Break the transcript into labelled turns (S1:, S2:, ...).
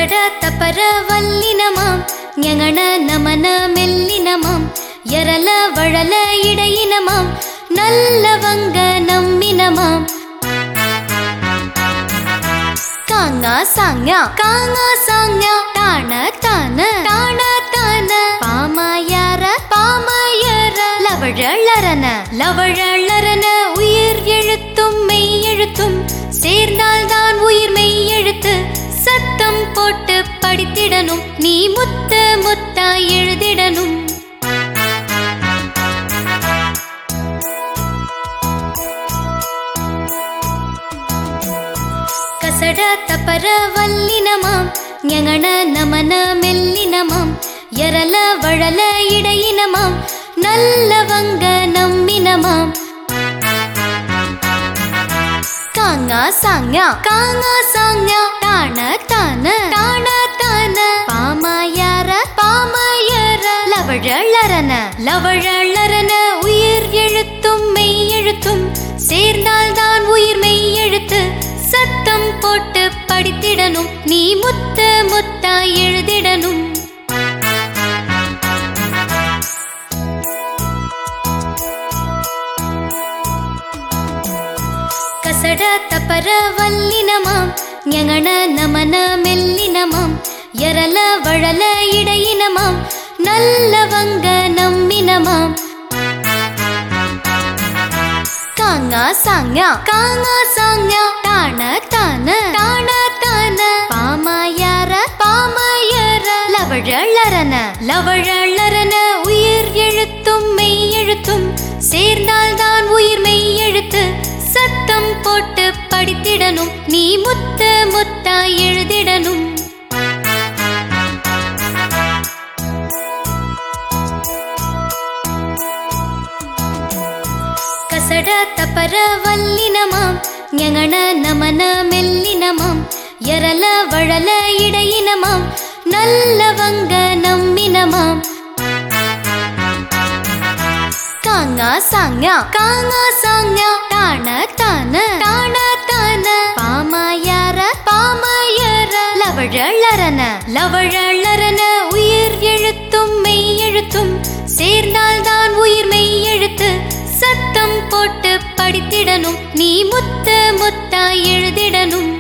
S1: ಕಸಡ ತಪರ ವಲ್ಲಿನಮಾಂ ஞங்கன நமன மெல்லினமாம் எரல வழல இடையினமாம் நல்லவங்க நம்பினமாம் காங்கா சாங்யா காங்கா சாங்யா தான தான தான தான பாமாயார பாமாயர லவழலரன லவழலரன உயிர் எழுத்தும் மெய் எழுத்தும் சேர்ந்தால்தான் உயிர் மெய் எழுத்து சத்தம் போட்டு படித்திடணும் நீ முத்த முத்தா எழுதிடணும் கசட தப்பர வல்லினமாம் ஞங்கன நமன மெல்லினமாம் எரல வழல இடையினமாம் நல்லவங்க நம்பினமாம் காங்கா சாங்யா காங்கா சாங்யா தான தான தான தான பாமாயார பாமாயர லவழலரன லவழலரன உயிர் எழுத்தும் மெய் எழுத்தும் சேர்ந்தால்தான் உயிர் மெய் எழுத்து சத்தம் போட்டு படித்திடணும் நீ முத்த முத்தா எழுதிடணும் கசட தப்பர வல்லினமாம் ஞங்கன நமன மெல்லினமாம் எரல வழல இடையினமாம் நல்லவங்க நம்பினமாம் காங்கா சாங்யா காங்கா சாங்யா தான தான தான தான பாமாயார பாமாயர லவழலரன லவழலரன உயிர் எழுத்தும் மெய் எழுத்தும் சேர்ந்தால்தான் உயிர் மெய் எழுத்து சத்தம் போட்டு படித்திடணும் நீ முத்த முத்தா எழுதிடணும் கசட தப்பர வல்லினமாம் ஞங்கன நமன மெல்லினமாம் எரல வழல இடையினமாம் நல்லவங்க நம்பினமாம் காங்கா சாங்யா காங்கா சாங்யா தான தான தான தான பாமாயார பாமாயர லவழலரன லவழலரன உயிர் எழுத்தும் மெய் எழுத்தும் சேர்ந்தால்தான் உயிர் மெய் எழுத்து சத்தம் போட்டு படித்திடணும் நீ முத்த முத்தா எழுதிடணும்